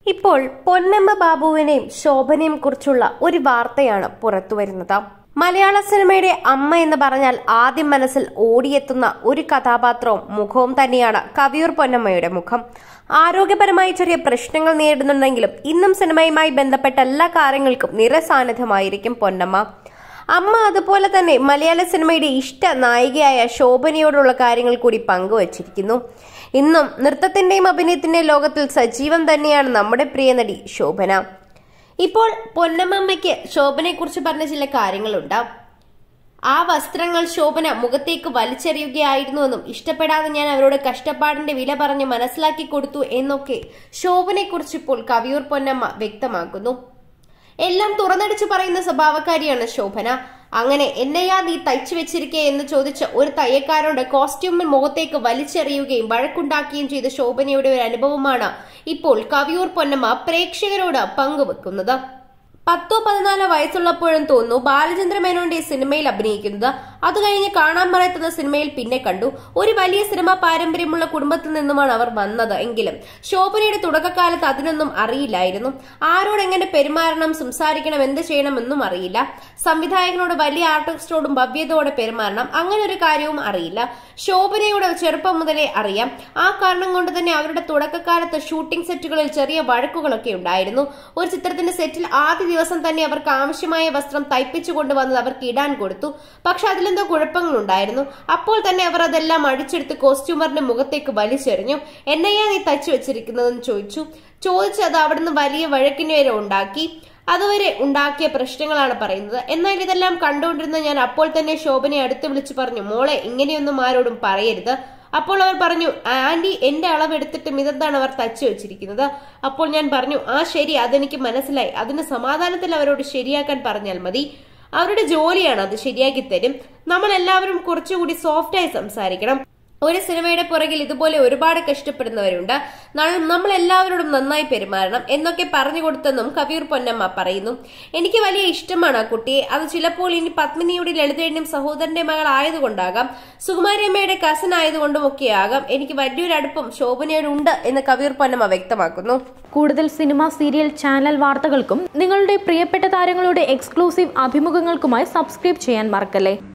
ഇപ്പോൾ പൊന്നമ്മ ബാബുവിനെയും ശോഭനയും കുറിച്ചുള്ള ഒരു വാർത്തയാണ് പുറത്തുവരുന്നത് മലയാള സിനിമയുടെ അമ്മ എന്ന് പറഞ്ഞാൽ ആദ്യം മനസ്സിൽ ഓടിയെത്തുന്ന ഒരു കഥാപാത്രവും മുഖവും തന്നെയാണ് കവിയൂർ പൊന്നമ്മയുടെ മുഖം ആരോഗ്യപരമായി ചെറിയ പ്രശ്നങ്ങൾ നേരിടുന്നുണ്ടെങ്കിലും ഇന്നും സിനിമയുമായി ബന്ധപ്പെട്ട എല്ലാ കാര്യങ്ങൾക്കും നിറസാന്നിധ്യമായിരിക്കും പൊന്നമ്മ അമ്മ അതുപോലെ തന്നെ മലയാള സിനിമയുടെ ഇഷ്ട നായികയായ ശോഭനയോടുള്ള കാര്യങ്ങൾ കൂടി പങ്കുവച്ചിരിക്കുന്നു ഇന്നും നൃത്തത്തിന്റെയും അഭിനയത്തിന്റെയും ലോകത്തിൽ സജീവം തന്നെയാണ് നമ്മുടെ പ്രിയ നടി ശോഭന ഇപ്പോൾ പൊന്നമ്മയ്ക്ക് ശോഭനയെ കുറിച്ച് പറഞ്ഞ ചില കാര്യങ്ങളുണ്ട് ആ വസ്ത്രങ്ങൾ ശോഭന മുഖത്തേക്ക് വലിച്ചെറിയുകയായിരുന്നുവെന്നും ഇഷ്ടപ്പെടാതെ ഞാൻ അവരോട് കഷ്ടപ്പാടിന്റെ വില പറഞ്ഞ് മനസ്സിലാക്കി കൊടുത്തു എന്നൊക്കെ ശോഭനയെക്കുറിച്ച് ഇപ്പോൾ കവിയൂർ പൊന്നമ്മ വ്യക്തമാക്കുന്നു എല്ലാം തുറന്നടിച്ചു പറയുന്ന സ്വഭാവക്കാരിയാണ് ശോഭന അങ്ങനെ എന്നെയാ നീ തയ്ച്ചു വെച്ചിരിക്കേ എന്ന് ചോദിച്ച ഒരു തയ്യക്കാരോട് കോസ്റ്റ്യൂമിൽ മുഖത്തേക്ക് വലിച്ചെറിയുകയും വഴക്കുണ്ടാക്കുകയും ചെയ്ത ശോഭനയുടെ ഒരു അനുഭവമാണ് ഇപ്പോൾ കവിയൂർ പൊന്നമ്മ പ്രേക്ഷകരോട് പങ്കുവെക്കുന്നത് പത്തോ പതിനാലോ വയസ്സുള്ളപ്പോഴും തോന്നുന്നു ബാലചന്ദ്ര മേനോന്റെ സിനിമയിൽ അഭിനയിക്കുന്നത് അത് കഴിഞ്ഞ് കാണാൻ പറയത്തുന്ന സിനിമയിൽ പിന്നെ കണ്ടു ഒരു വലിയ സിനിമ പാരമ്പര്യമുള്ള കുടുംബത്തിൽ നിന്നുമാണ് അവർ വന്നത് എങ്കിലും ശോഭനയുടെ തുടക്കകാലത്ത് അതിനൊന്നും അറിയില്ലായിരുന്നു ആരോട് എങ്ങനെ പെരുമാറണം സംസാരിക്കണം എന്ത് ചെയ്യണമെന്നും അറിയില്ല സംവിധായകനോട് വലിയ ആർട്ടിസ്റ്റോടും ഭവ്യതയോടെ പെരുമാറണം അങ്ങനെ ഒരു കാര്യവും അറിയില്ല ശോഭനയുടെ ചെറുപ്പം മുതലേ അറിയാം ആ കാരണം കൊണ്ട് തന്നെ അവരുടെ തുടക്കകാലത്ത് ഷൂട്ടിംഗ് സെറ്റുകളിൽ ചെറിയ വഴക്കുകളൊക്കെ ഉണ്ടായിരുന്നു ഒരു ചിത്രത്തിന്റെ സെറ്റിൽ ആദ്യ ദിവസം തന്നെ അവർക്ക് ആവശ്യമായ വസ്ത്രം തയ്പ്പിച്ചു കൊണ്ടുവന്നത് അവർക്ക് ഇടാൻ കൊടുത്തു പക്ഷെ അതിലെന്തോ കുഴപ്പങ്ങളുണ്ടായിരുന്നു അപ്പോൾ തന്നെ അവർ അതെല്ലാം അടിച്ചെടുത്ത് കോസ്റ്റ്യൂമറിന്റെ മുഖത്തേക്ക് വലിച്ചെറിഞ്ഞു എന്നെയാ നീ തയ്ച്ചു വെച്ചിരിക്കുന്നതെന്ന് ചോദിച്ചു ചോദിച്ചത് അവിടുന്ന് വലിയ വഴക്കിന് വരെ ഉണ്ടാക്കി അതുവരെ ഉണ്ടാക്കിയ പ്രശ്നങ്ങളാണ് പറയുന്നത് എന്നാൽ ഇതെല്ലാം കണ്ടുകൊണ്ടിരുന്ന ഞാൻ അപ്പോൾ തന്നെ ശോഭനെ അടുത്ത് വിളിച്ചു പറഞ്ഞു മോളെ ഇങ്ങനെയൊന്നും ആരോടും പറയരുത് അപ്പോൾ അവർ പറഞ്ഞു ആന്റി എന്റെ അളവ് എടുത്തിട്ടും ഇതെന്താണ് അവർ തച്ചു വെച്ചിരിക്കുന്നത് അപ്പോൾ ഞാൻ പറഞ്ഞു ആ ശരി അതെനിക്ക് മനസ്സിലായി അതിന് സമാധാനത്തിൽ അവരോട് ശരിയാക്കാൻ പറഞ്ഞാൽ മതി അവരുടെ ജോലിയാണ് അത് ശരിയാക്കി തരും നമ്മൾ എല്ലാവരും കുറച്ചുകൂടി സോഫ്റ്റായി സംസാരിക്കണം ഒരു സിനിമയുടെ പുറകിൽ ഇതുപോലെ ഒരുപാട് കഷ്ടപ്പെടുന്നവരുണ്ട് നമ്മൾ എല്ലാവരോടും നന്നായി പെരുമാറണം എന്നൊക്കെ പറഞ്ഞു കൊടുത്തെന്നും കവിയൂർ പൊന്നമ്മ പറയുന്നു എനിക്ക് വലിയ ഇഷ്ടമാണ് ആ കുട്ടിയെ അത് ചിലപ്പോൾ ഇനി പത്മിനിയുടെ ലളിതയുടെയും സഹോദരന്റെ മകൾ ആയതുകൊണ്ടാകാം സുകുമാരിയമ്മയുടെ കസൻ ആയതുകൊണ്ടും ഒക്കെ ആകാം എനിക്ക് വലിയൊരു അടുപ്പം ശോഭനയോടുണ്ട് എന്ന് കവിയൂർ പൊന്നമ്മ വ്യക്തമാക്കുന്നു കൂടുതൽ സിനിമ സീരിയൽ ചാനൽ വാർത്തകൾക്കും നിങ്ങളുടെ പ്രിയപ്പെട്ട താരങ്ങളുടെ എക്സ്ക്ലൂസീവ് അഭിമുഖങ്ങൾക്കുമായി സബ്സ്ക്രൈബ് ചെയ്യാൻ മറക്കല്ലേ